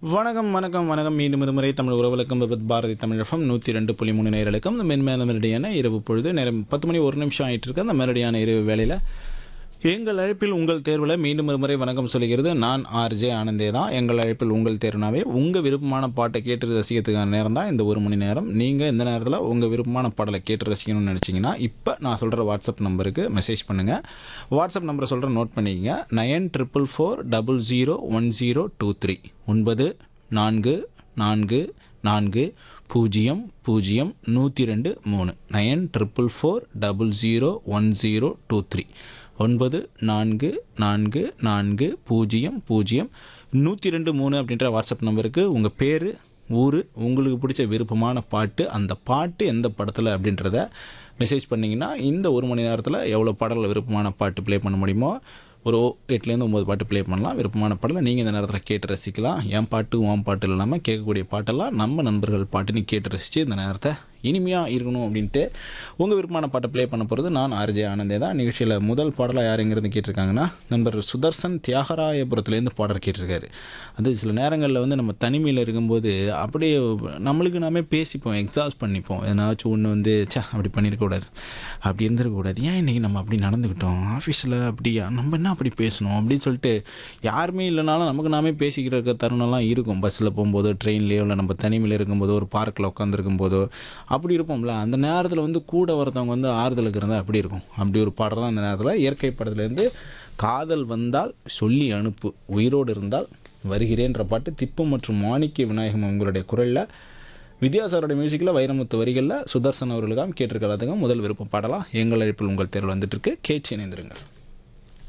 வணக்கம் வணக்கம் வணக்கம் மீண்டும் ஒரு முறை தமிழ் உறவுகளுக்கும் விபத் பாரதி தமிழகம் நூற்றி ரெண்டு புள்ளி மூணு நேரலுக்கும் இந்த மென்மேல மெலடியான இரவு பொழுது நேரம் பத்து மணி ஒரு நிமிஷம் ஆயிட்டு இருக்கு அந்த மெலடியான இரவு வேளையில் எங்கள் அழைப்பில் உங்கள் தேர்வில் மீண்டும் ஒரு முறை வணக்கம் சொல்கிறது நான் ஆர்ஜே ஆனந்தே தான் எங்கள் அழைப்பில் உங்கள் தேர்வுனாவே உங்கள் விருப்பமான பாட்டை கேட்டு ரசிக்கிறதுக்கான நேரம் தான் இந்த ஒரு மணி நேரம் நீங்கள் இந்த நேரத்தில் உங்கள் விருப்பமான பாடலை கேட்டு ரசிக்கணும்னு நினச்சிங்கன்னா இப்போ நான் சொல்கிற வாட்ஸ்அப் நம்பருக்கு மெசேஜ் பண்ணுங்கள் வாட்ஸ்அப் நம்பரை சொல்கிற நோட் பண்ணிக்கங்க nine triple four double zero one zero two three ஒன்பது நான்கு நான்கு நான்கு பூஜ்ஜியம் பூஜ்ஜியம் நூற்றி ரெண்டு மூணு nine triple four double zero one zero two three ஒன்பது நான்கு நான்கு நான்கு பூஜ்ஜியம் பூஜ்ஜியம் நூற்றி ரெண்டு மூணு அப்படின்ற வாட்ஸ்அப் நம்பருக்கு உங்கள் பேர் ஊர் உங்களுக்கு பிடிச்ச விருப்பமான பாட்டு அந்த பாட்டு எந்த படத்தில் அப்படின்றத மெசேஜ் பண்ணிங்கன்னா இந்த ஒரு மணி நேரத்தில் எவ்வளோ பாடலில் விருப்பமான பாட்டு ப்ளே பண்ண முடியுமோ ஒரு எட்டுலேருந்து ஒம்பது பாட்டு ப்ளே பண்ணலாம் விருப்பமான பாடலை நீங்கள் இந்த நேரத்தில் கேட்டு ரசிக்கலாம் என் பாட்டு உன் பாட்டு இல்லாமல் கேட்கக்கூடிய பாட்டெல்லாம் நம்ம நண்பர்கள் பாட்டுன்னு கேட்டு ரசித்து இந்த நேரத்தை இனிமையாக இருக்கணும் அப்படின்ட்டு உங்கள் விருப்பமான பாட்டை ப்ளே பண்ண போகிறது நான் ஆர்ஜே ஆனந்தே தான் நிகழ்ச்சியில் முதல் பாடலாக யாருங்கிறது கேட்டிருக்காங்கன்னா நண்பர் சுதர்சன் தியாகராயபுரத்துலேருந்து பாடல் கேட்டிருக்காரு அது சில நேரங்களில் வந்து நம்ம தனிமையில் இருக்கும்போது அப்படியே நம்மளுக்கு நாமே பேசிப்போம் எக்ஸாஸ்ட் பண்ணிப்போம் ஏதாச்சும் ஒன்று வந்து ச்சே அப்படி பண்ணியிருக்கக்கூடாது அப்படி இருந்திருக்கக்கூடாது ஏன் இன்றைக்கி நம்ம அப்படி நடந்துக்கிட்டோம் ஆஃபீஸில் அப்படியா நம்ம என்ன அப்படி பேசணும் அப்படின்னு சொல்லிட்டு யாருமே இல்லைனாலும் நமக்கு நாமே பேசிக்கிற இருக்க தருணம்லாம் இருக்கும் பஸ்ஸில் போகும்போதோ ட்ரெயின்லேயோ இல்லை நம்ம தனிமையில் இருக்கும்போதோ ஒரு பார்க்கில் உட்காந்துருக்கும் போதோ அப்படி இருப்போம்ல அந்த நேரத்தில் வந்து கூட ஒருத்தவங்க வந்து ஆறுதலுக்கு இருந்தால் அப்படி இருக்கும் அப்படி ஒரு பாடல் தான் அந்த நேரத்தில் இயற்கை படத்துலேருந்து காதல் வந்தால் சொல்லி அனுப்பு உயிரோடு இருந்தால் வருகிறேன்ற பாட்டு திப்பு மற்றும் மாணிக்க விநாயகம் உங்களுடைய குரலில் வித்யாசாரோட மியூசிக்கில் வைரமுத்து வரிகளில் சுதர்சன் அவர்களுக்காக கேட்டிருக்கிறதுங்க முதல் விருப்பம் பாடலாம் எங்கள் அழைப்பில் உங்கள் தேர்வு வந்துட்டு இருக்கு கேட்டு இணைந்திருங்கள்